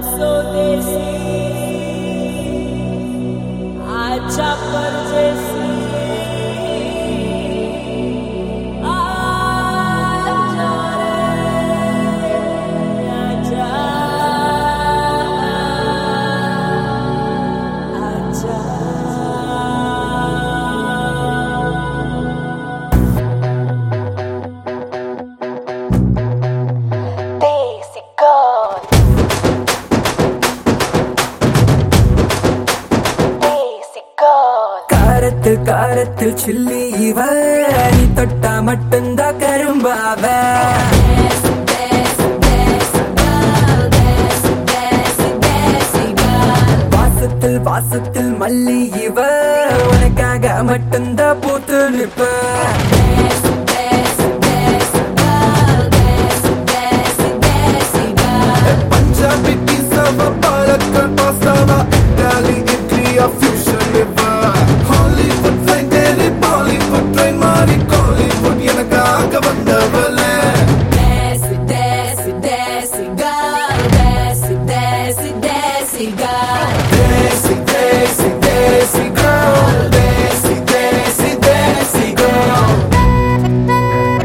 स्वदेशी आजा परदेसी आजा रे आजा आजा Daisy God. Daisy God. காரத்தில் காரத்தில் சில்லி இவ நீ தொட்டா மட்டும்தான் கரும்பாவ வாசத்தில் வாசத்தில் மல்லி இவ உனக்காக மட்டும்தான் பூத்து நிற்ப Punjabi pizza, Barakan pasta, Italy Italy a fusion liver. Hollywood train, Delhi Bollywood train, மாறி Collywood எனக்காக வந்தவளே Desi, Desi, Desi girl, Desi, Desi, Desi girl.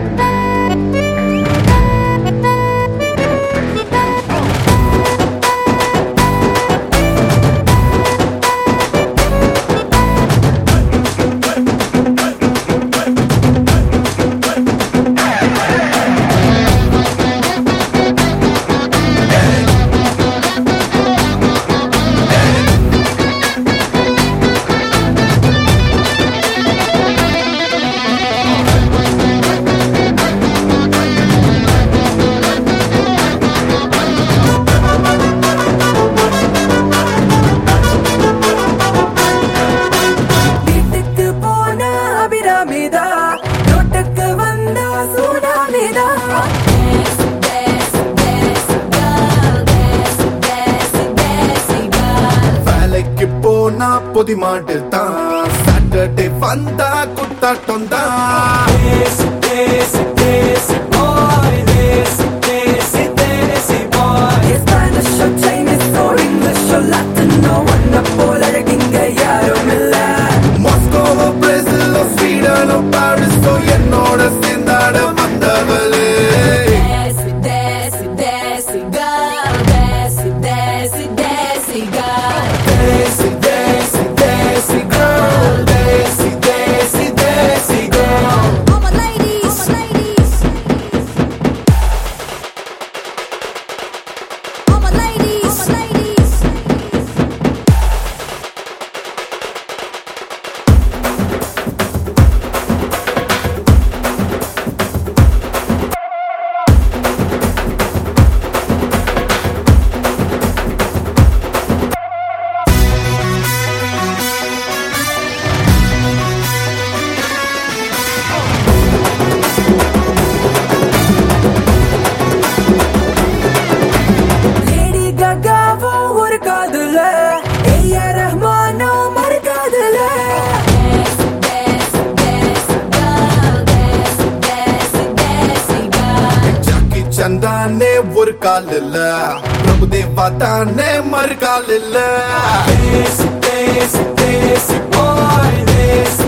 வீட்டுக்கு போன அபிராமிதா ரோட்டுக்கு வந்தா சூடாமிதா வேலைக்கு போனா பொதி மாட்டு தான் சாட்டர்டே வந்தா குத்தாட்டம் தான் desi desi desi boy desi desi desi boy Spanish Chinese English Latino ஒன்ன போல அழகிங்க யாரும் இல்லை மாஸ்கோவோ பிரேசிலோ ஸ்வீடனோ பாரிஸோ என்னோட சேர்ந்தாட வந்தவளே தேசி தேசி தேசி girl தேசி தேசி தேசி girl லேடி ககாவோ ஒரு காதுல ஏஆ ரஹ்மானோ மறு காதுல ஜாக்கி சந்தானே ஒரு கால் இல்ல பிரபுதேவா தானே மறு கால் இல்ல தேசி தேசி தேசி பாய் தேசி